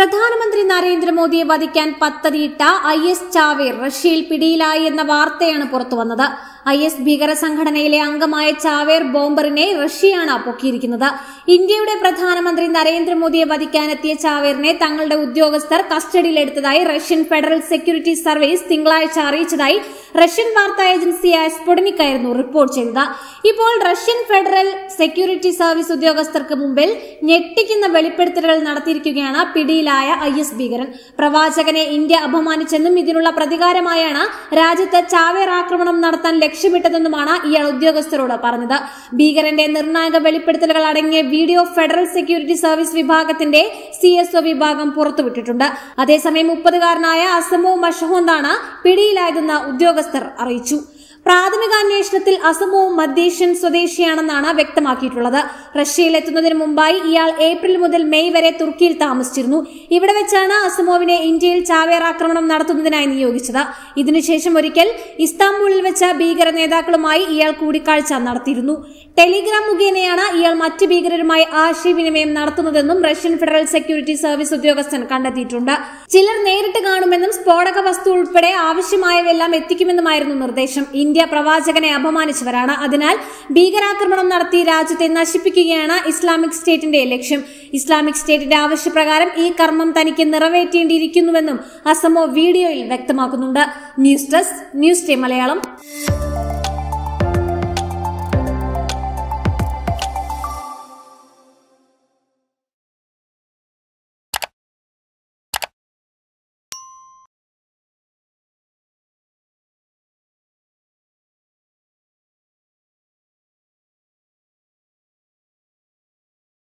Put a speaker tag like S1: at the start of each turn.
S1: പ്രധാനമന്ത്രി നരേന്ദ്രമോദിയെ വധിക്കാൻ പദ്ധതിയിട്ട ഐ എസ് ചാവേർ റഷ്യയിൽ പിടിയിലായി എന്ന വാർത്തയാണ് പുറത്തുവന്നത് ഐ എസ് ഭീകര സംഘടനയിലെ അംഗമായ ചാവേർ ബോംബറിനെ റഷ്യയാണ് പൊക്കിയിരിക്കുന്നത് ഇന്ത്യയുടെ പ്രധാനമന്ത്രി നരേന്ദ്രമോദിയെ വധിക്കാനെത്തിയ ചാവേറിനെ തങ്ങളുടെ ഉദ്യോഗസ്ഥർ കസ്റ്റഡിയിലെടുത്തതായി റഷ്യൻ ഫെഡറൽ സെക്യൂരിറ്റി സർവീസ് തിങ്കളാഴ്ച അറിയിച്ചതായി റഷ്യൻ വാർത്താ ഏജൻസിയായ സ്പുടനിക് ആയിരുന്നു റിപ്പോർട്ട് ചെയ്തത് ഇപ്പോൾ റഷ്യൻ ഫെഡറൽ സെക്യൂരിറ്റി സർവീസ് ഉദ്യോഗസ്ഥർക്ക് മുമ്പിൽ ഞെട്ടിക്കുന്ന വെളിപ്പെടുത്തലുകൾ നടത്തിയിരിക്കുകയാണ് പിടിയിലായ ഐ എസ് ഭീകരൻ പ്രവാചകനെ ഇന്ത്യ അപമാനിച്ചെന്നും ഇതിനുള്ള പ്രതികാരമായാണ് രാജ്യത്ത് ചാവേർ ആക്രമണം നടത്താൻ ലക്ഷ്യമിട്ടതെന്നുമാണ് ഇയാൾ ഉദ്യോഗസ്ഥരോട് പറഞ്ഞത് ഭീകരന്റെ നിർണായക വെളിപ്പെടുത്തലുകൾ അടങ്ങിയ വീഡിയോ ഫെഡറൽ സെക്യൂരിറ്റി സർവീസ് വിഭാഗത്തിന്റെ സി എസ് ഒ വിഭാഗം പുറത്തുവിട്ടിട്ടുണ്ട് അതേസമയം മുപ്പതുകാരനായ അസമോ മഷഹോന്താണ് പിടിയിലായതെന്ന് ഉദ്യോഗസ്ഥർ അറിയിച്ചു പ്രാഥമിക അന്വേഷണത്തിൽ അസമവും മധ്യേഷ്യൻ സ്വദേശിയാണെന്നാണ് വ്യക്തമാക്കിയിട്ടുള്ളത് റഷ്യയിൽ എത്തുന്നതിന് മുമ്പായി ഇയാൾ ഏപ്രിൽ മുതൽ മെയ് വരെ തുർക്കിയിൽ താമസിച്ചിരുന്നു ഇവിടെ വെച്ചാണ് അസമോവിനെ ഇന്ത്യയിൽ ചാവേർ ആക്രമണം നടത്തുന്നതിനായി നിയോഗിച്ചത് ഇതിനുശേഷം ഒരിക്കൽ ഇസ്താംബൂളിൽ വെച്ച ഭീകര നേതാക്കളുമായി ഇയാൾ കൂടിക്കാഴ്ച നടത്തിയിരുന്നു ടെലിഗ്രാം മുഖേനയാണ് ഇയാൾ മറ്റ് ഭീകരരുമായി ആശയവിനിമയം നടത്തുന്നതെന്നും റഷ്യൻ ഫെഡറൽ സെക്യൂരിറ്റി സർവീസ് ഉദ്യോഗസ്ഥൻ കണ്ടെത്തിയിട്ടുണ്ട് ചിലർ നേരിട്ട് കാണുമെന്നും സ്ഫോടക വസ്തു ഉൾപ്പെടെ ആവശ്യമായവയെല്ലാം എത്തിക്കുമെന്നുമായിരുന്നു നിർദ്ദേശം ഇന്ത്യ പ്രവാചകനെ അപമാനിച്ചവരാണ് അതിനാൽ ഭീകരാക്രമണം നടത്തി രാജ്യത്തെ നശിപ്പിക്കുകയാണ് ഇസ്ലാമിക് സ്റ്റേറ്റിന്റെ ലക്ഷ്യം ഇസ്ലാമിക് സ്റ്റേറ്റിന്റെ ആവശ്യപ്രകാരം ഈ കർമ്മം തനിക്ക് നിറവേറ്റേണ്ടിയിരിക്കുന്നുവെന്നും അസമോ വീഡിയോയിൽ വ്യക്തമാക്കുന്നുണ്ട് news desk news day Malayalam